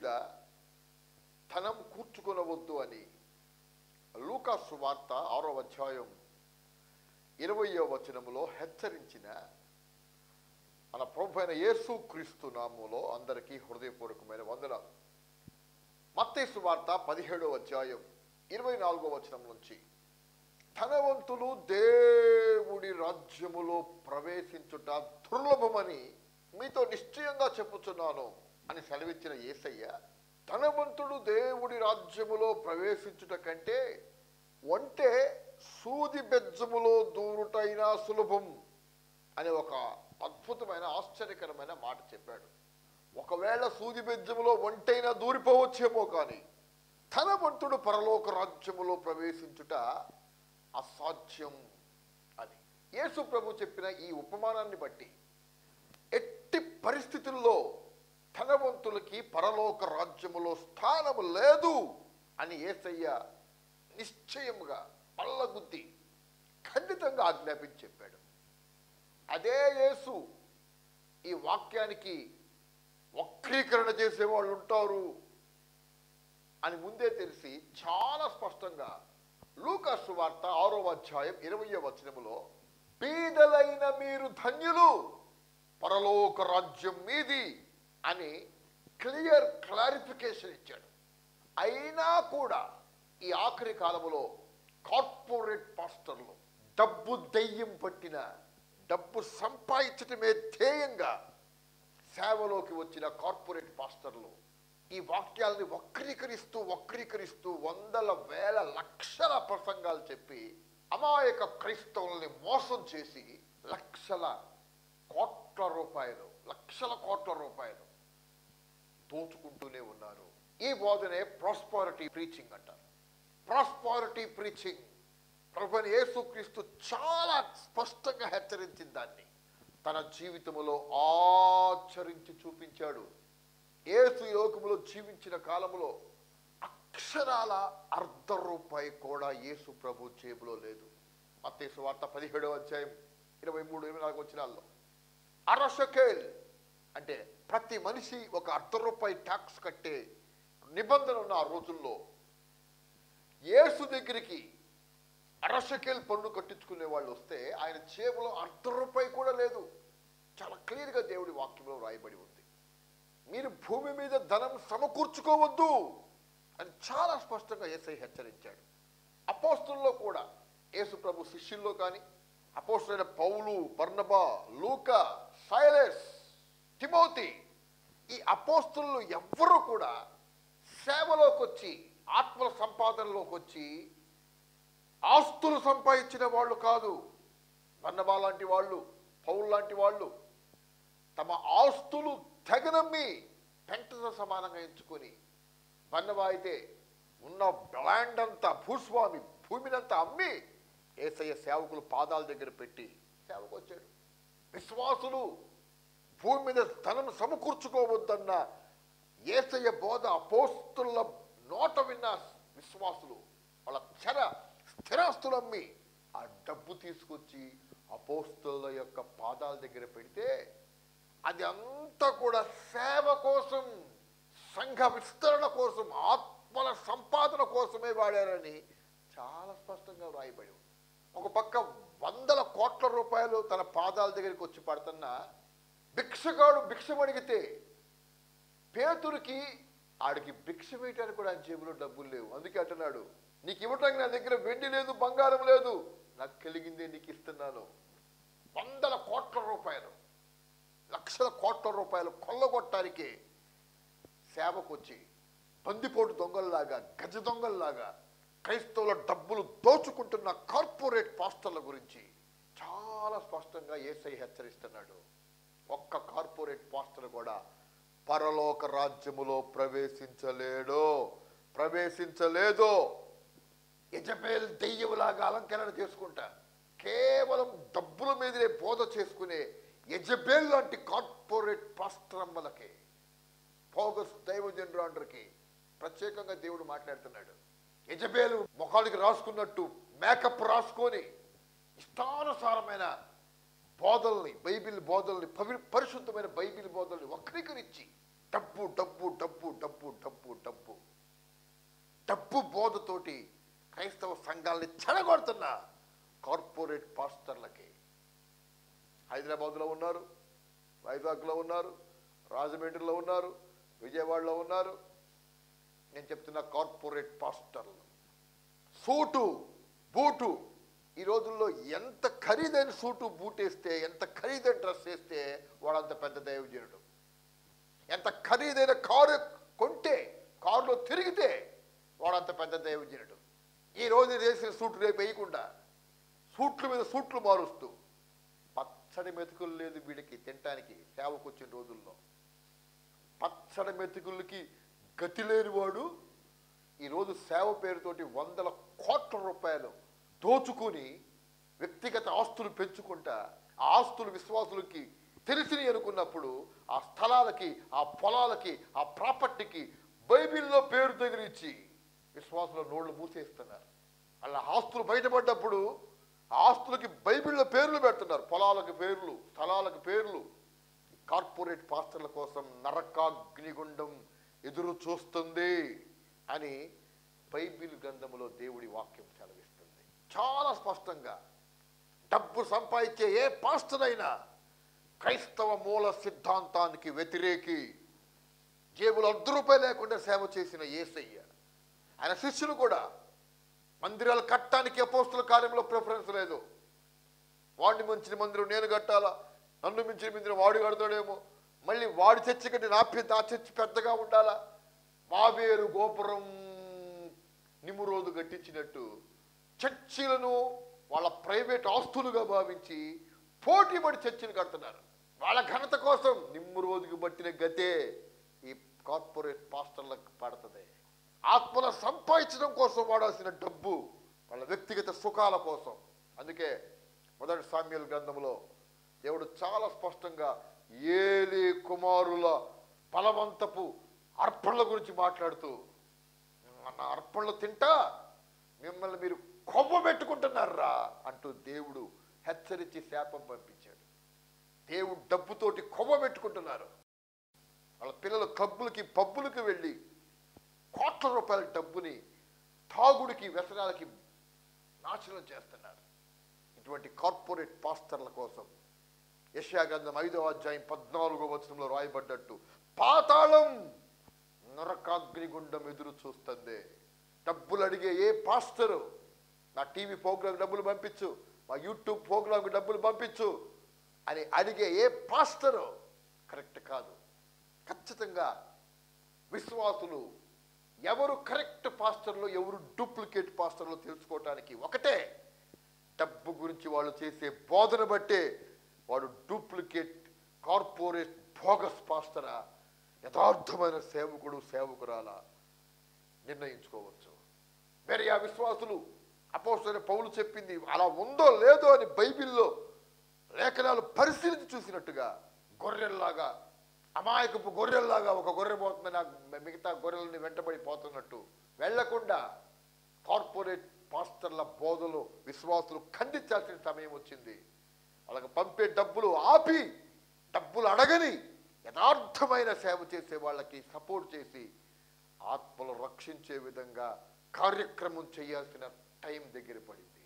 మీద ధనం కూర్చుకొనవద్దు అని లూకాసు వార్త ఆరో అధ్యాయం ఇరవయో వచనములో హెచ్చరించిన మన ప్రభు అయిన యేసు క్రీస్తు నామములో అందరికీ హృదయపూర్వకమైన వందనాలు మత్తేసు వార్త పదిహేడో అధ్యాయం ఇరవై నాలుగో వచనం నుంచి ధనవంతులు దేవుడి రాజ్యములో ప్రవేశించుట దుర్లభమని మీతో నిశ్చయంగా చెప్పుచున్నాను అని సెలవిచ్చిన యేసయ్య ధనవంతుడు దేవుడి రాజ్యములో ప్రవేశించుట కంటే ఒంటే సూది బెజ్జములో దూరుటైనా సులభం అనే ఒక అద్భుతమైన ఆశ్చర్యకరమైన మాట చెప్పాడు ఒకవేళ సూది బెజ్జములో ఒంటైనా దూరిపోవచ్చేమో కానీ ధనవంతుడు పరలోక రాజ్యములో ప్రవేశించుట అసాధ్యం అని యేసు ప్రభు చెప్పిన ఈ ఉపమానాన్ని బట్టి ఎట్టి పరిస్థితుల్లో ధనవంతులకి పరలోక రాజ్యములో స్థానము లేదు అని ఏసయ్య నిశ్చయముగా పల్లగుద్ది ఖండితంగా ఆజ్ఞాపించి చెప్పాడు అదే యేసు ఈ వాక్యానికి వక్రీకరణ చేసేవాళ్ళు ఉంటారు అని ముందే తెలిసి చాలా స్పష్టంగా లూకాసు వార్త ఆరో అధ్యాయం ఇరవయో వచనములో పీదలైన మీరు ధన్యులు పరలోక రాజ్యం మీది అని క్లియర్ క్లారిఫికేషన్ ఇచ్చాడు అయినా కూడా ఈ ఆఖరి కాలములో కార్పొరేట్ పాస్టర్లు డబ్బు దెయ్యం పట్టిన డబ్బు సంపాదించటమే ధ్యేయంగా సేవలోకి వచ్చిన కార్పొరేట్ పాస్టర్లు ఈ వాక్యాలని వక్రీకరిస్తూ వక్రీకరిస్తూ వందల వేల లక్షల ప్రసంగాలు చెప్పి అమాయక క్రైస్తవుల్ని మోసం చేసి లక్షల కోట్ల రూపాయలు లక్షల కోట్ల రూపాయలు దోచుకుంటూనే ఉన్నారు ఈ బోధనే ప్రాస్పారిటీ ప్రీచింగ్ అంటారు ప్రాస్పారిటీ ప్రీచింగ్ ప్రభుని యేసుక్రీస్తు చాలా స్పష్టంగా హెచ్చరించిన దాన్ని తన జీవితంలో ఆచరించి చూపించాడు యేసు ఈ లోకములో జీవించిన కాలములో అక్షరాల అర్ధ రూపాయి కూడా యేసు ప్రభు జేబులో లేదు మత్తేసు వార్త పదిహేడవ అధ్యాయం ఇరవై మూడు ఇరవై నాలుగు వచ్చినాల్లో అరషకేల్ అంటే ప్రతి మనిషి ఒక అర్ధ రూపాయి ట్యాక్స్ కట్టే నిబంధన ఉన్న ఆ రోజుల్లో యేసు దగ్గరికి అరషకేల్ పన్ను కట్టించుకునే వాళ్ళు వస్తే ఆయన జేబులో అర్ధ రూపాయి కూడా లేదు చాలా క్లియర్గా దేవుడి వాక్యంలో రాయబడి ఉంది మీరు భూమి మీద ధనం సమకూర్చుకోవద్దు అని చాలా స్పష్టంగా ఏసై హెచ్చరించాడు అపోస్తుల్లో కూడా యేసు ప్రభు శిష్యుల్లో కానీ అపోస్తులైన పౌలు బర్నబా లూక సైలెస్ తిమోతి ఈ అపోస్తులు ఎవ్వరూ కూడా సేవలోకి వచ్చి ఆత్మల సంపాదనలోకి వచ్చి ఆస్తులు సంపాదించిన వాళ్ళు కాదు బర్నబా లాంటి వాళ్ళు పౌలు లాంటి వాళ్ళు తమ ఆస్తులు తెగనమ్మి పెంటతో సమానంగా ఎంచుకొని బన్నవా అయితే ఉన్న ల్యాండ్ అంతా భూస్వామి భూమినంతా అమ్మి ఏసయ్య సేవకులు పాదాల దగ్గర పెట్టి సేవకు వచ్చాడు విశ్వాసులు భూమి మీద ధనం సమకూర్చుకోవద్దన్న ఏసయ్య బోధ అపోస్తుల నోట విన్న విశ్వాసులు వాళ్ళ క్షర స్థిరాస్తులు అమ్మి ఆ డబ్బు తీసుకొచ్చి అపోస్తుల యొక్క పాదాల దగ్గర పెడితే అది అంతా కూడా సేవ కోసం సంఘ విస్తరణ కోసం ఆత్మల సంపాదన కోసమే వాడారని చాలా స్పష్టంగా వ్రాయబడి ఉంది ఒక పక్క వందల కోట్ల రూపాయలు తన పాదాల దగ్గరికి వచ్చి పడుతున్న భిక్షగాడు భిక్షం అడిగితే పేతురికి ఆడికి భిక్ష వేయటానికి కూడా ఆయన జేబులో డబ్బులు లేవు అందుకే అంటున్నాడు నీకు ఇవ్వటానికి నా దగ్గర వెండి లేదు బంగారం లేదు నాకు కలిగిందే నీకు ఇస్తున్నాను వందల కోట్ల రూపాయలు లక్షల కోట్ల రూపాయలు కొల్లగొట్టానికే సేవకు వచ్చి బందిపోటు దొంగల్లాగా గజ దొంగల్లాగా క్రైస్తవుల డబ్బులు దోచుకుంటున్న కార్పొరేట్ పాస్టర్ల గురించి చాలా స్పష్టంగా ఏసై హెచ్చరిస్తున్నాడు ఒక్క కార్పొరేట్ పాస్టర్ కూడా పరలోక రాజ్యములో ప్రవేశించలేడు ప్రవేశించలేదు యజబేల్ దెయ్యములాగా అలంకరణ చేసుకుంటా కేవలం డబ్బుల మీదనే బోధ చేసుకునే యజబేల్ లాంటి కార్పొరేట్ పాస్టరమ్మలకి ఫోకస్ దైవజనురాండ్రకి ప్రత్యేకంగా దేవుడు మాట్లాడుతున్నాడు యజబేలు ముఖానికి రాసుకున్నట్టు మేకప్ రాసుకొని ఇష్టానుసారమైన బోధల్ని బైబిల్ బోధల్ని పవి పరిశుద్ధమైన బైబిల్ బోధల్ని వక్రీకరించి డబ్బు డబ్బు డబ్బు డబ్బు డబ్బు పేరుతోటి క్రైస్తవ సంఘాలని చెడగొడుతున్న కార్పొరేట్ పాస్టర్లకి హైదరాబాద్లో ఉన్నారు వైజాగ్లో ఉన్నారు రాజమండ్రిలో ఉన్నారు విజయవాడలో ఉన్నారు నేను చెప్తున్న కార్పొరేట్ పాస్టర్లు సూటు బూటు ఈ రోజుల్లో ఎంత ఖరీదైన సూటు బూట్ వేస్తే ఎంత ఖరీదైన డ్రెస్ వేస్తే వాడంత పెద్ద దైవజనుడు ఎంత ఖరీదైన కారు కొంటే కారులో తిరిగితే వాడంత పెద్ద దైవజనుడు ఈ రోజు వేసిన సూట్లు రేపు వేయకుండా సూట్ల మీద సూట్లు మారుస్తూ పచ్చడి మెతుకులు లేదు వీడికి తినటానికి సేవకు వచ్చిన రోజుల్లో పచ్చడి మెతుకులకి గతి లేనివాడు ఈరోజు సేవ పేరుతోటి వందల కోట్ల రూపాయలు దోచుకుని వ్యక్తిగత ఆస్తులు పెంచుకుంటా ఆ ఆస్తులు విశ్వాసులకి తెలిసిని అనుకున్నప్పుడు ఆ స్థలాలకి ఆ పొలాలకి ఆ ప్రాపర్టీకి బైబిల్లో పేరు తగిలిచ్చి విశ్వాసుల నోళ్లు మూసేస్తున్నారు అలా ఆస్తులు బయటపడ్డప్పుడు ఆ ఆస్తులకి బైబిల్లో పేర్లు పెడుతున్నారు పొలాలకు పేర్లు స్థలాలకు పేర్లు కార్పొరేట్ పాస్టర్ల కోసం నరకాగ్నిగుండం ఎదురు చూస్తుంది అని బైబిల్ గ్రంథములో దేవుడి వాక్యం సెలవిస్తుంది చాలా స్పష్టంగా డబ్బు సంపాదించే ఏ పాస్టర్ అయినా క్రైస్తవ మూల సిద్ధాంతానికి వ్యతిరేకి జేబులు అర్ధ రూపాయలు లేకుండా సేవ చేసిన ఏసయ్య ఆయన శిష్యులు కూడా మందిరాలు కట్టడానికి అపోస్తుల కార్యంలో ప్రిఫరెన్స్ లేదు వాడిని మంచిన మందిరం నేను కట్టాలా నన్ను మించిన మందిరం వాడు కడతాడేమో మళ్ళీ వాడి చర్చి కంటే నా పెద్ద ఆ చర్చి పెద్దగా ఉండాలా బాబేరు గోపురం నిమురోజు కట్టించినట్టు చర్చిలను వాళ్ళ ప్రైవేట్ ఆస్తులుగా భావించి పోటీ పడి చర్చిలు కడుతున్నారు వాళ్ళ ఘనత కోసం నిమ్మురోజుకి బట్టిన గతే ఈ కార్పొరేట్ పాస్టర్లకు పడుతుంది ఆత్మల సంపాదించడం కోసం వాడాల్సిన డబ్బు వాళ్ళ వ్యక్తిగత సుఖాల కోసం అందుకే మొదటి సామ్యుల గ్రంథంలో దేవుడు చాలా స్పష్టంగా ఏలి కుమారుల బలవంతపు అర్పణల గురించి మాట్లాడుతూ మన అర్పణలు తింటా మిమ్మల్ని మీరు కొవ్వ పెట్టుకుంటున్నారా అంటూ దేవుడు హెచ్చరించి శాపం పంపించాడు దేవుడు డబ్బుతోటి కొవ్వ పెట్టుకుంటున్నారు వాళ్ళ పిల్లలు క్లబ్బులకి పబ్బులకి వెళ్ళి కోట్ల రూపాయల డబ్బుని తాగుడికి వ్యసనాలకి నాశనం చేస్తున్నారు ఇటువంటి కార్పొరేట్ పాస్టర్ల కోసం యశాగంధం ఐదవ అధ్యాయం పద్నాలుగో వచనంలో రాయబడ్డట్టు పాతాళం నరకాగ్నిగుండం ఎదురు చూస్తుంది డబ్బులు అడిగే ఏ పాస్టరు నా టీవీ ప్రోగ్రామ్ డబ్బులు పంపించు మా యూట్యూబ్ ప్రోగ్రామ్కి డబ్బులు పంపించు అని అడిగే ఏ పాస్టరు కరెక్ట్ కాదు ఖచ్చితంగా విశ్వాసులు ఎవరు కరెక్ట్ పాస్టర్లు ఎవరు డూప్లికేట్ పాస్టర్లు తెలుసుకోవటానికి ఒకటే డబ్బు గురించి వాళ్ళు చేసే బోధన బట్టే వాడు డూప్లికేట్ కార్పొరేట్ భోగస్ పాస్టరా యథార్థమైన సేవకుడు సేవకురాలా నిర్ణయించుకోవచ్చు మరి ఆ విశ్వాసులు అపోస్తున్న పౌలు చెప్పింది అలా ఉందో లేదో అని బైబిల్లో లేఖనాలు పరిశీలించి చూసినట్టుగా గొర్రెల్లాగా అమాయకపు గొర్రెల్లాగా ఒక గొర్రె పోతుంది నాకు మిగతా గొర్రెలని వెంటబడి పోతున్నట్టు వెళ్లకుండా కార్పొరేట్ పాస్టర్ల బోధలు విశ్వాసులు ఖండించాల్సిన సమయం వచ్చింది వాళ్ళకి పంపే డబ్బులు ఆపి డబ్బులు అడగని యథార్థమైన సేవ చేసే వాళ్ళకి సపోర్ట్ చేసి ఆత్మలు రక్షించే విధంగా కార్యక్రమం చేయాల్సిన టైం దగ్గర పడింది